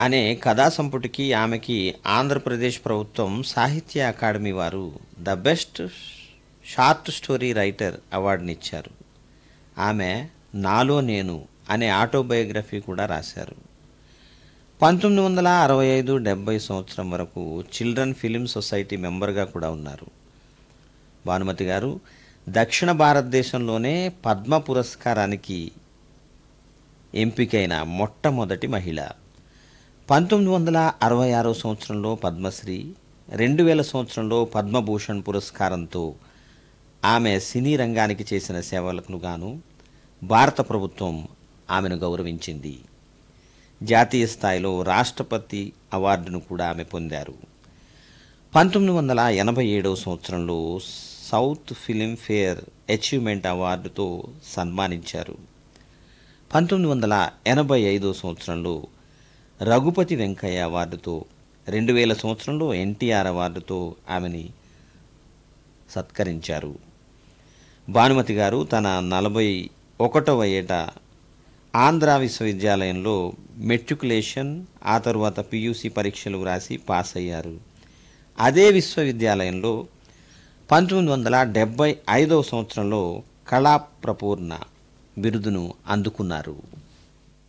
అనే కథా సంపుటికి ఆమెకి ఆంధ్రప్రదేశ్ ప్రభుత్వం సాహిత్య అకాడమీ వారు the best short story writer అవార్డునిచ్చారు ఆమె నాలో నేను అనే ఆటోబయోగ్రఫీ కూడా రాశారు పంతొమ్మిది వందల అరవై ఐదు డెబ్బై సంవత్సరం వరకు చిల్డ్రన్ ఫిలిం సొసైటీ మెంబర్గా కూడా ఉన్నారు భానుమతి గారు దక్షిణ భారతదేశంలోనే పద్మ పురస్కారానికి ఎంపికైన మొట్టమొదటి మహిళ పంతొమ్మిది వందల అరవై ఆరో సంవత్సరంలో పద్మశ్రీ రెండు వేల సంవత్సరంలో పద్మభూషణ్ పురస్కారంతో ఆమె సినీ రంగానికి చేసిన సేవలకు గాను భారత ప్రభుత్వం ఆమెను గౌరవించింది జాతీయ స్థాయిలో రాష్ట్రపతి అవార్డును కూడా ఆమె పొందారు పంతొమ్మిది వందల ఎనభై ఏడవ సంవత్సరంలో సౌత్ ఫిలిం ఫేర్ అచీవ్మెంట్ అవార్డుతో సన్మానించారు పంతొమ్మిది వందల ఎనభై ఐదో సంవత్సరంలో రఘుపతి వెంకయ్య అవార్డుతో రెండు వేల సంవత్సరంలో ఎన్టీఆర్ అవార్డుతో ఆమెని సత్కరించారు భానుమతి గారు తన నలభై ఒకటవ ఏట ఆంధ్ర విశ్వవిద్యాలయంలో మెట్రికులేషన్ ఆ తరువాత పియూసి పరీక్షలు వ్రాసి పాస్ అయ్యారు అదే విశ్వవిద్యాలయంలో పంతొమ్మిది వందల డెబ్భై ఐదవ సంవత్సరంలో కళా ప్రపూర్ణ బిరుదును అందుకున్నారు